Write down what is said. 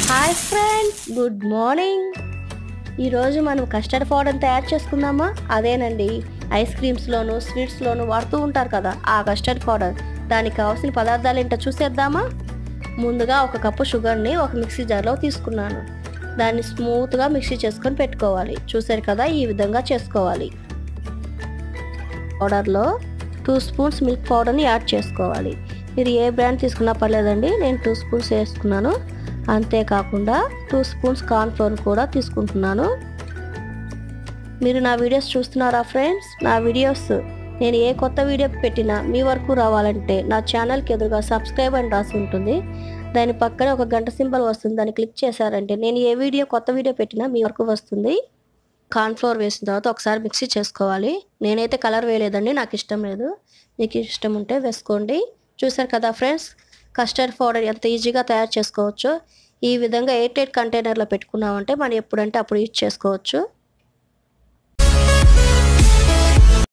hi friends good morning ఈరోజు మనం custard powder తయారు చేసుకుందామా అదేనండి ఐస్ క్రీమ్స్లోను స్వీట్స్లోను వాడుతూ ఉంటారు కదా ఆ కస్టర్డ్ పౌడర్ దానికి కావాల్సిన పదార్థాలు ఏంటో చూసేద్దామా ముందుగా ఒక కప్పు షుగర్ని ఒక మిక్సీ జార్లో తీసుకున్నాను దాన్ని స్మూత్గా మిక్సీ చేసుకొని పెట్టుకోవాలి చూసారు కదా ఈ విధంగా చేసుకోవాలి పౌడర్లో టూ స్పూన్స్ మిల్క్ పౌడర్ని యాడ్ చేసుకోవాలి మీరు ఏ బ్రాండ్ తీసుకున్నా పర్లేదండి నేను టూ స్పూన్స్ వేసుకున్నాను అంతేకాకుండా టూ స్పూన్స్ కార్న్ఫ్లోర్ కూడా తీసుకుంటున్నాను మీరు నా వీడియోస్ చూస్తున్నారా ఫ్రెండ్స్ నా వీడియోస్ నేను ఏ కొత్త వీడియో పెట్టినా మీ వరకు రావాలంటే నా ఛానల్కి ఎదురుగా సబ్స్క్రైబ్ అని రాసి ఉంటుంది దాని పక్కనే ఒక గంట సింబల్ వస్తుంది దాన్ని క్లిక్ చేశారంటే నేను ఏ వీడియో కొత్త వీడియో పెట్టినా మీ వరకు వస్తుంది కార్న్ఫ్లోర్ వేసిన తర్వాత ఒకసారి మిక్సీ చేసుకోవాలి నేనైతే కలర్ వేయలేదండి నాకు ఇష్టం లేదు మీకు ఇష్టం ఉంటే వేసుకోండి చూసారు కదా ఫ్రెండ్స్ కస్టర్డ్ పౌడర్ ఎంత ఈజీగా తయారు చేసుకోవచ్చు ఈ విధంగా ఎయిట్ ఎయిట్ కంటైనర్లో పెట్టుకున్నామంటే మనం ఎప్పుడంటే అప్పుడు యూజ్ చేసుకోవచ్చు